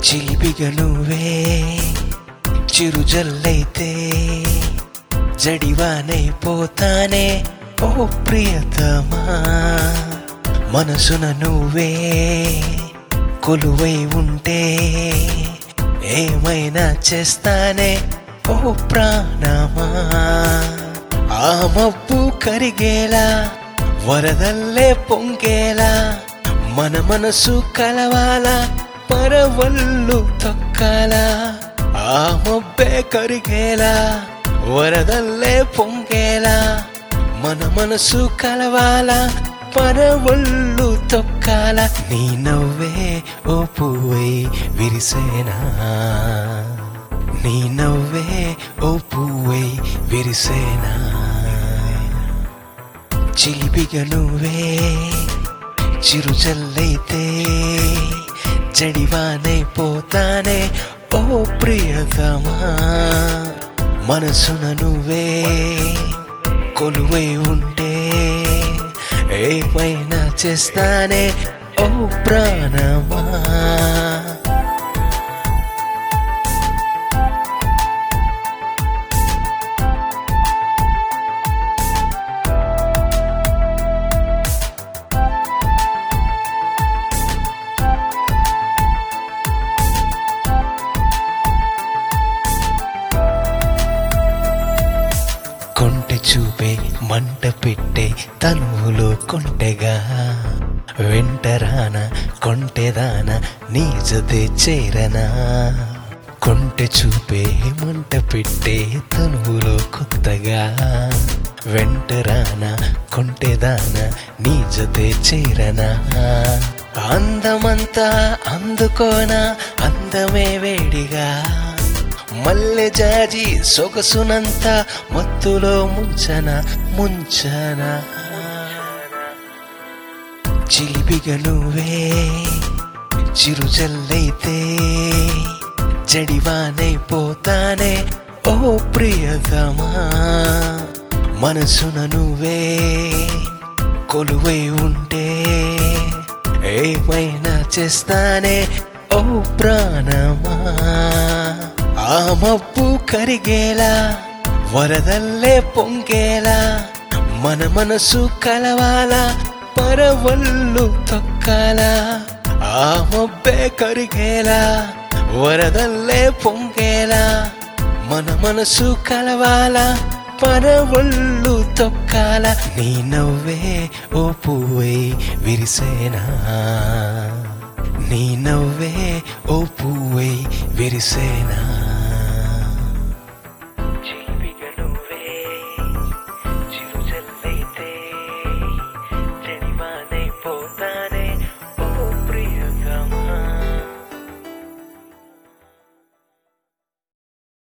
చిలిపిగా నువ్వే చిరుజల్లైతే జడివానైపోతానే ఓ ప్రియతమా మనసున నువ్వే కొలువై ఉంటే ఏమైనా చేస్తానే ఓ ప్రాణమా ఆ మబ్బు కరిగేలా వరదల్లే పొంగేలా మన మనసు కలవాలా పరవళ్ళు తొక్కాలా ఆ మబ్బే కరిగేలా వరదల్లే పొంగేలా మన మనసు కలవాలా పరవళ్ళు తొక్కాల నీ నవ్వే ఓ పువ్వై విరిసేనా నీ నవ్వే ఓ పువ్వై విరిసేనా చిలిపిగా నువ్వే చిరుజల్లైతే జడివానైపోతానే ఓ ప్రియతమా మనసున నువ్వే కొలువై ఉంటే ఏమైనా చేస్తానే ఓ ప్రాణమా కొంటె చూపే మంట పెట్టే తనువులో కొంటెగా వెంటరాన కొంటెదాన నీ జతే చేరనా కొంటె చూపే మంట పెట్టే తనువులో కొత్తగా వెంటరాన కొంటెదాన నీ జతే చేరనా అందమంతా అందుకోనా అందమే వేడిగా మల్లె జాజి సొగసునంత మత్తులో ముంచన ముంచన చిలిపిగా నువ్వే చిరుజల్లైతే జడివానైపోతానే ఓ ప్రియతమా మనసున నువ్వే కొలువై ఉంటే ఏమైనా చేస్తానే ఓ ప్రాణమా ఆ మబ్బు కరిగేలా వరదల్లే పొంగేలా మన మనసు కలవాలా పరవళ్ళు తొక్కాలా ఆ మబ్బే కరిగేలా వరదల్లే పొంగేలా మన మనసు కలవాలా పరవళ్ళు తొక్కాల నీ నవ్వే ఓ పువ్వై విరిసేనా నీ నవ్వే ఓ పువ్వై విరిసేనా